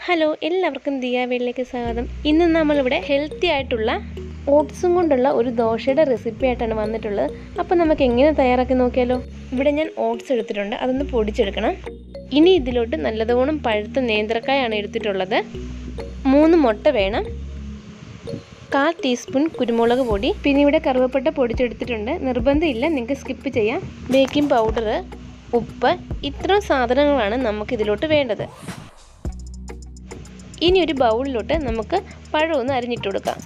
hello എല്ലാവർക്കും ദിയാവേളിലേക്ക് സ്വാഗതം ഇന്ന് നമ്മളിവിടെ ഹെൽത്തി ആയിട്ടുള്ള ഓട്സും കൊണ്ടുള്ള ഒരു ദോശയുടെ റെസിപ്പി ആയിട്ടാണ് വന്നിട്ടുള്ളത് അപ്പോൾ നമുക്ക് എങ്ങനെ തയ്യാറാക്കി നോക്കിയാലോ ഇവിടെ ഞാൻ ഓട്സ് എടുത്തിട്ടുണ്ട് അതൊന്ന് പൊടിച്ചെടുക്കണം ഇനി ഇതിലോട്ട് നല്ലതോണം പഴുത്ത നേന്ത്രക്കായാണ് എടുത്തിട്ടുള്ളത് മൂന്ന് മുട്ട വേണം കാൽ ടീസ്പൂൺ കുരുമുളക് പൊടി പിന്നെ ഇവിടെ കറുവപ്പട്ട പൊടിച്ചെടുത്തിട്ടുണ്ട് നിർബന്ധമില്ല നിങ്ങൾക്ക് സ്കിപ്പ് ചെയ്യാം ബേക്കിംഗ് പൗഡർ ഉപ്പ് ഇത്രയും സാധനങ്ങളാണ് നമുക്ക് ഇതിലോട്ട് വേണ്ടത് ഇനി ഒരു ബൗളിലോട്ട് നമുക്ക് പഴമൊന്ന് അരിഞ്ഞിട്ട് കൊടുക്കാം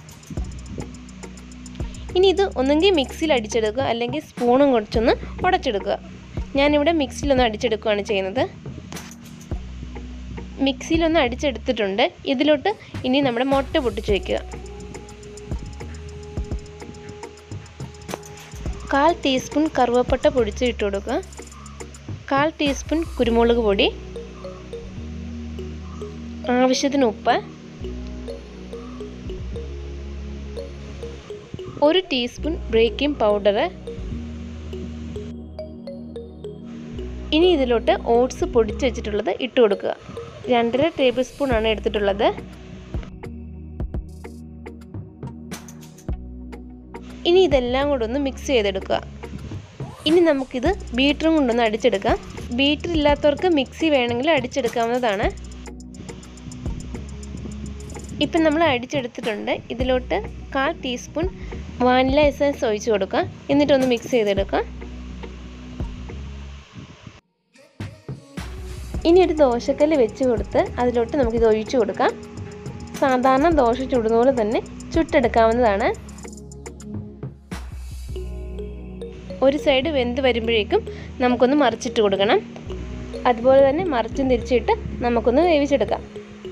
ഇനി ഇത് ഒന്നെങ്കിൽ മിക്സിയിൽ അടിച്ചെടുക്കുക അല്ലെങ്കിൽ സ്പൂണും കുറച്ചൊന്ന് ഉടച്ചെടുക്കുക ഞാനിവിടെ മിക്സിയിലൊന്ന് അടിച്ചെടുക്കുകയാണ് ചെയ്യുന്നത് മിക്സിയിലൊന്ന് അടിച്ചെടുത്തിട്ടുണ്ട് ഇതിലോട്ട് ഇനി നമ്മുടെ മുട്ട പൊട്ടിച്ച് വയ്ക്കുക കാൽ ടീസ്പൂൺ കറുവപ്പട്ട പൊടിച്ച് ഇട്ട് കൊടുക്കുക കാൽ ടീസ്പൂൺ കുരുമുളക് പൊടി ആവശ്യത്തിന് ഉപ്പ് ഒരു ടീസ്പൂൺ ബേക്കിംഗ് പൗഡർ ഇനി ഇതിലോട്ട് ഓട്സ് പൊടിച്ച് വെച്ചിട്ടുള്ളത് ഇട്ട് കൊടുക്കുക രണ്ടര ടേബിൾ സ്പൂൺ ആണ് എടുത്തിട്ടുള്ളത് ഇനി ഇതെല്ലാം കൂടെ ഒന്ന് മിക്സ് ചെയ്തെടുക്കുക ഇനി നമുക്കിത് ബീറ്ററും കൊണ്ടൊന്ന് അടിച്ചെടുക്കാം ബീറ്റർ ഇല്ലാത്തവർക്ക് മിക്സി വേണമെങ്കിൽ അടിച്ചെടുക്കാവുന്നതാണ് ഇപ്പം നമ്മൾ അടിച്ചെടുത്തിട്ടുണ്ട് ഇതിലോട്ട് കാൽ ടീസ്പൂൺ വാനില എസൻസ് ഒഴിച്ചു കൊടുക്കുക എന്നിട്ടൊന്ന് മിക്സ് ചെയ്തെടുക്കുക ഇനി ഒരു ദോശക്കല്ല് വെച്ച് കൊടുത്ത് അതിലോട്ട് നമുക്കിത് ഒഴിച്ചു കൊടുക്കാം സാധാരണ ദോശ ചുടുന്ന പോലെ തന്നെ ചുട്ടെടുക്കാവുന്നതാണ് ഒരു സൈഡ് വെന്ത് വരുമ്പോഴേക്കും നമുക്കൊന്ന് മറിച്ചിട്ട് കൊടുക്കണം അതുപോലെ തന്നെ മറിച്ചും തിരിച്ചിട്ട് നമുക്കൊന്ന് വേവിച്ചെടുക്കാം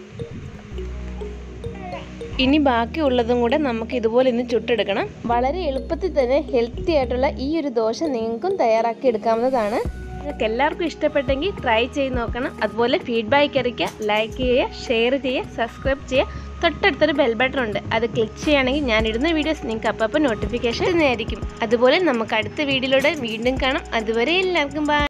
ഇനി ബാക്കിയുള്ളതും കൂടെ നമുക്ക് ഇതുപോലെ ഇന്ന് ചുട്ടെടുക്കണം വളരെ എളുപ്പത്തിൽ തന്നെ ഹെൽത്തി ആയിട്ടുള്ള ഈ ഒരു ദോശ നിങ്ങൾക്കും തയ്യാറാക്കി എടുക്കാവുന്നതാണ് നിങ്ങൾക്ക് എല്ലാവർക്കും ഇഷ്ടപ്പെട്ടെങ്കിൽ ട്രൈ ചെയ്ത് നോക്കണം അതുപോലെ ഫീഡ്ബാക്ക് അറിയിക്കുക ലൈക്ക് ചെയ്യുക ഷെയർ ചെയ്യുക സബ്സ്ക്രൈബ് ചെയ്യുക തൊട്ടടുത്തൊരു ബെൽ ബട്ടൺ ഉണ്ട് അത് ക്ലിക്ക് ചെയ്യുകയാണെങ്കിൽ ഞാൻ ഇടുന്ന വീഡിയോസ് നിങ്ങൾക്ക് അപ്പം നോട്ടിഫിക്കേഷൻ തന്നെയായിരിക്കും അതുപോലെ നമുക്ക് അടുത്ത വീഡിയോയിലൂടെ വീണ്ടും കാണാം അതുവരെ എല്ലാവർക്കും ബൈ